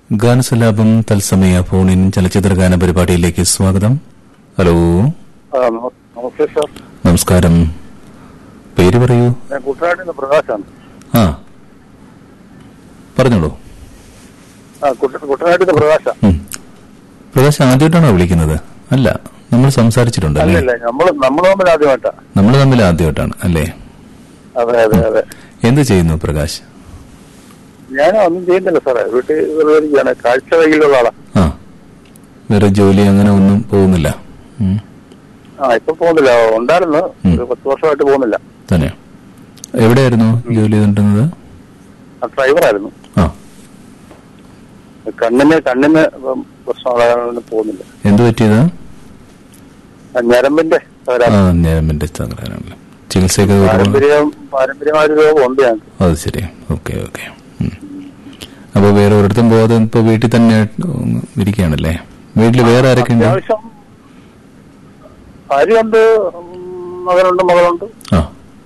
ഗാനസലാപം തത്സമയ ഫോണിൻ ചലച്ചിത്ര ഗാന പരിപാടിയിലേക്ക് സ്വാഗതം ഹലോ ആ, നമ- നമസ്തേ സാർ നമസ്കാരം പേര് പറയൂ ഞാൻ കുട്ടനാട്ടിൽ നിന്ന് പ്രകാശാണ് ആ പറഞ്ഞോളൂ ആ കുട്ട- കുട്ടനാട്ടിൽ നിന്ന് പ്രകാശ ഉം. പ്രകാശ് ആദ്യമായിട്ടാണോ വിളിക്കുന്നത് അല്ല നമ്മൾ സംസാരിച്ചിട്ടുണ്ട് അല്ലേ അല്ലല്ല നമ്മള് നമ്മള് തമ്മിൽ ആദ്യമായിട്ടാ നമ്മൾ തമ്മിൽ ആദ്യമായിട്ടാണ് അല്ലേ അതെ അതെ അതെ എന്ത് ചെയ്യുന്നു പ്രകാശ് ഞാൻ ഒന്നും ചെയ്യുന്നില്ല സാറേ വീട്ടിൽ വെറുതെ ഇരിക്കുകയാണ് കാഴ്ച വൈകല്യമുള്ള ആളാ ആ വേറെ ജോലി അങ്ങനെ ഒന്നും പോകുന്നില്ല ഉം. ആ ഇപ്പൊ പോകുന്നില്ല ഉണ്ടായിരുന്നു ഒരു പത്ത് വർഷമായിട്ട് പോകുന്നില്ല തന്നെ എവിടെയായിരുന്നു ജോലി ചെയ്തിട്ടുള്ളത് ആ ഡ്രൈവറായിരുന്നു ആ കണ്ണിന് കണ്ണിന് ഇപ്പം പ്രശ്നമുള്ള പോകുന്നില്ല എന്ത് പറ്റിയതാ ആ ഞരമ്പിന്റെ തകരാറ്. ആ ഞരമ്പിന്റെ തകരാറാണല്ലോ ചികിത്സയൊക്കെ ഒരുപാട് പാരമ്പര്യം പാരമ്പര്യമായ ഒരു രോഗമുണ്ട് ഞങ്ങൾക്ക് അത് ശരി ഓക്കെ ഓക്കെ അപ്പൊ വേറെ ഒരിടത്തും പോകാതെ ഇപ്പൊ വീട്ടിൽ തന്നെ ഉം, ഇരിക്കുകയാണല്ലേ വീട്ടിൽ വേറെ ആരൊക്കെ ഉണ്ട് അത്യാവശ്യം ഭാര്യയുണ്ട് ഉം, മകനുണ്ട് മകളുണ്ട് ആ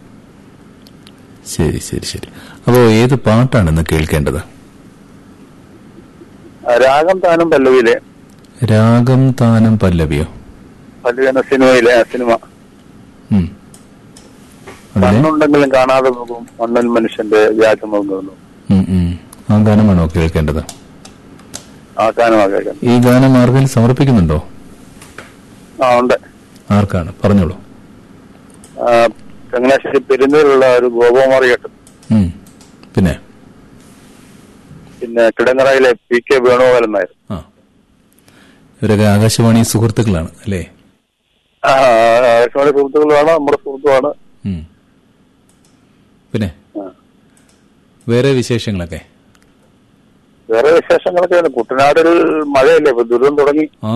ശരി ശരി ശരി അപ്പോ ഏത് പാട്ടാണ് ഇന്ന് കേൾക്കേണ്ടത് ആ, രാഗം താനും പല്ലവിയിലെ രാഗം താനം പല്ലവിയോ പല്ലവി എന്ന സിനിമയിലെ ആ സിനിമ ഉം. അതിലെ മണ്ണുണ്ടെങ്കിലും കാണാതെ പോകും മണ്ണൻ മനുഷ്യന്റെ വ്യാജം നോക്കുന്നു ഉം, ഉം. ആ ഗാനമാണോ കേൾക്കേണ്ടത് ആ ഗാനമാക്കാൻ ഈ ഗാനം ആർക്കെങ്കിലും സമർപ്പിക്കുന്നുണ്ടോ ആ ഉണ്ട് ആർക്കാണ് പറഞ്ഞോളൂ ആ, ചങ്ങനാശ്ശേരി പെരുന്നൂരിലുള്ള ഒരു ഗോപകുമാർ ചേട്ടൻ ഉം. പിന്നെ പിന്നെ കിടങ്ങറയിലെ പി കെ വേണുഗോപാലൻ നായർ ആ ഇവരൊക്കെ ആകാശവാണി സുഹൃത്തുക്കളാണ് അല്ലേ ആ, ആകാശവാണി സുഹൃത്തുക്കളുമാണ് നമ്മുടെ സുഹൃത്തുമാണ് ഉം. പിന്നെ ആ. വേറെ വിശേഷങ്ങളൊക്കെ വേറെ വിശേഷങ്ങളൊക്കെയാണ് കുട്ടനാടിൽ മഴയല്ലേ ഇപ്പൊ ദുരിതം തുടങ്ങി ആ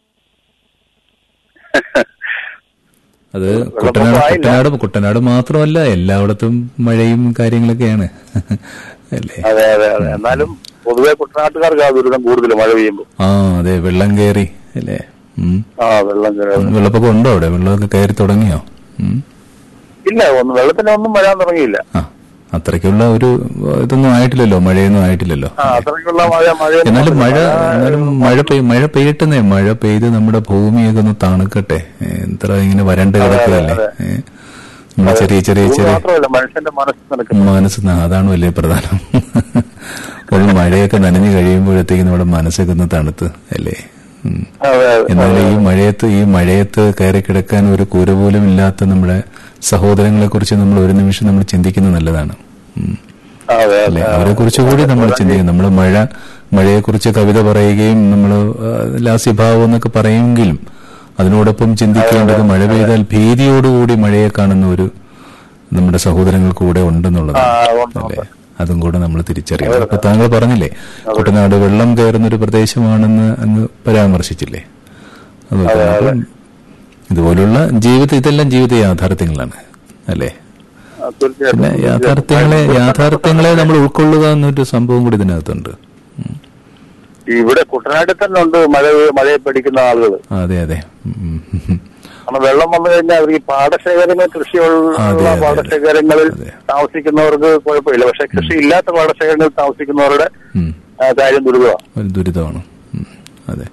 അത് വെള്ളപ്പൊക്കം കുട്ടനാട് ആയില്ല. കുട്ടനാട് കുട്ടനാട് മാത്രമല്ല എല്ലായിടത്തും മഴയും കാര്യങ്ങളൊക്കെയാണ് അല്ലേ അതെ അതെ അതെ എന്നാലും പൊതുവെ കുട്ടനാട്ടുകാർക്ക് ആ ദുരിതം കൂടുതൽ മഴ പെയ്യുമ്പോൾ ആ അതെ വെള്ളം കയറി അല്ലേ ഉം. ആ വെള്ളം കയറി വെള്ളപ്പൊക്കം ഉണ്ടോ അവിടെ വെള്ളമൊക്കെ കയറി തുടങ്ങിയോ ഉം. ഇല്ല ഒന്നും വെള്ളത്തിന് ഒന്നും വരാൻ തുടങ്ങിയില്ല ആ അത്രയ്ക്കുള്ള ഒരു ഇതൊന്നും ആയിട്ടില്ലല്ലോ മഴയൊന്നും ആയിട്ടില്ലല്ലോ ആ അത്രയ്ക്കുള്ള മഴ മഴ എന്നാലും മഴ എന്നാലും മഴ പെയ് മഴ പെയ്യട്ടെന്നേ മഴ പെയ്ത് നമ്മുടെ ഭൂമിയൊക്കെ ഒന്ന് തണുക്കട്ടെ ഏ, എത്ര ഇങ്ങനെ വരണ്ട് കിടക്കുകയല്ലേ അതെ. ഏ, നമ്മുടെ ചെറിയ ചെറിയ ഇത് ചെറിയ മാത്രമല്ല മനുഷ്യന്റെ മനസ്സ് നിനക്ക് മനസ്സ് ന- അതാണ് വലിയ പ്രധാനം ഒരു മഴയൊക്കെ നനഞ്ഞു കഴിയുമ്പോഴത്തേക്ക് നമ്മുടെ മനസ്സൊക്കെ ഒന്ന് തണുത്ത് അല്ലേ ഉം. അതെ അതെ എന്നാൽ ഈ മഴയത്ത് ഈ മഴയത്ത് കയറി കിടക്കാൻ ഒരു കൂര പോലും ഇല്ലാത്ത നമ്മുടെ സഹോദരങ്ങളെ കുറിച്ച് നമ്മൾ ഒരു നിമിഷം നമ്മൾ ചിന്തിക്കുന്നത് നല്ലതാണ് ഉം. അതെ അല്ലെ അതെ അവരെ കുറിച്ച് കൂടി നമ്മൾ ചിന്തിക്കും നമ്മൾ മഴ മഴയെക്കുറിച്ച് കവിത പറയുകയും നമ്മൾ ലാസ്യഭാവം എന്നൊക്കെ പറയുമെങ്കിലും അതിനോടൊപ്പം ചിന്തിക്കേണ്ടത് മഴ പെയ്താൽ ഭീതിയോടുകൂടി മഴയെ കാണുന്ന ഒരു നമ്മുടെ സഹോദരങ്ങൾ കൂടെ ഉണ്ടെന്നുള്ളത് ആ, ഉണ്ട്, അല്ലേ അതും കൂടെ നമ്മൾ തിരിച്ചറിയണം അപ്പൊ താങ്കൾ പറഞ്ഞില്ലേ കുട്ടനാട് വെള്ളം കയറുന്ന ഒരു പ്രദേശമാണെന്ന് അങ്ങ് പരാമർശിച്ചില്ലേ അതുപോലെ അപ്പം ഇതുപോലുള്ള ജീവിത ഇതെല്ലാം ജീവിത യാഥാർത്ഥ്യങ്ങളാണ് അല്ലേ ആ, തീർച്ചയായിട്ടും പിന്നെ യാഥാർത്ഥ്യങ്ങളെ യാഥാർത്ഥ്യങ്ങളെ നമ്മൾ ഉൾക്കൊള്ളുക എന്നൊരു സംഭവം കൂടി ഇതിനകത്തുണ്ട് ഉം. ഇവിടെ കുട്ടനാട്ടിൽ തന്നെ ഉണ്ട് മഴ മഴയെ പഠിക്കുന്ന ആളുകൾ അതെ അതെ ഉം, ഉം, ഉം. കാരണം വെള്ളം വന്നു കഴിഞ്ഞാൽ അവർ ഈ പാടശേഖരങ്ങൾ കൃഷിയുള്ള അതെ, അതെ, പാടശേഖരങ്ങളിൽ അതെ. താമസിക്കുന്നവർക്ക് കുഴപ്പമില്ല പക്ഷെ കൃഷി ഇല്ലാത്ത പാടശേഖരങ്ങളിൽ താമസിക്കുന്നവരുടെ ഉം. ആ, കാര്യം ദുരിതമാണ് ഒരു ദുരിതമാണ്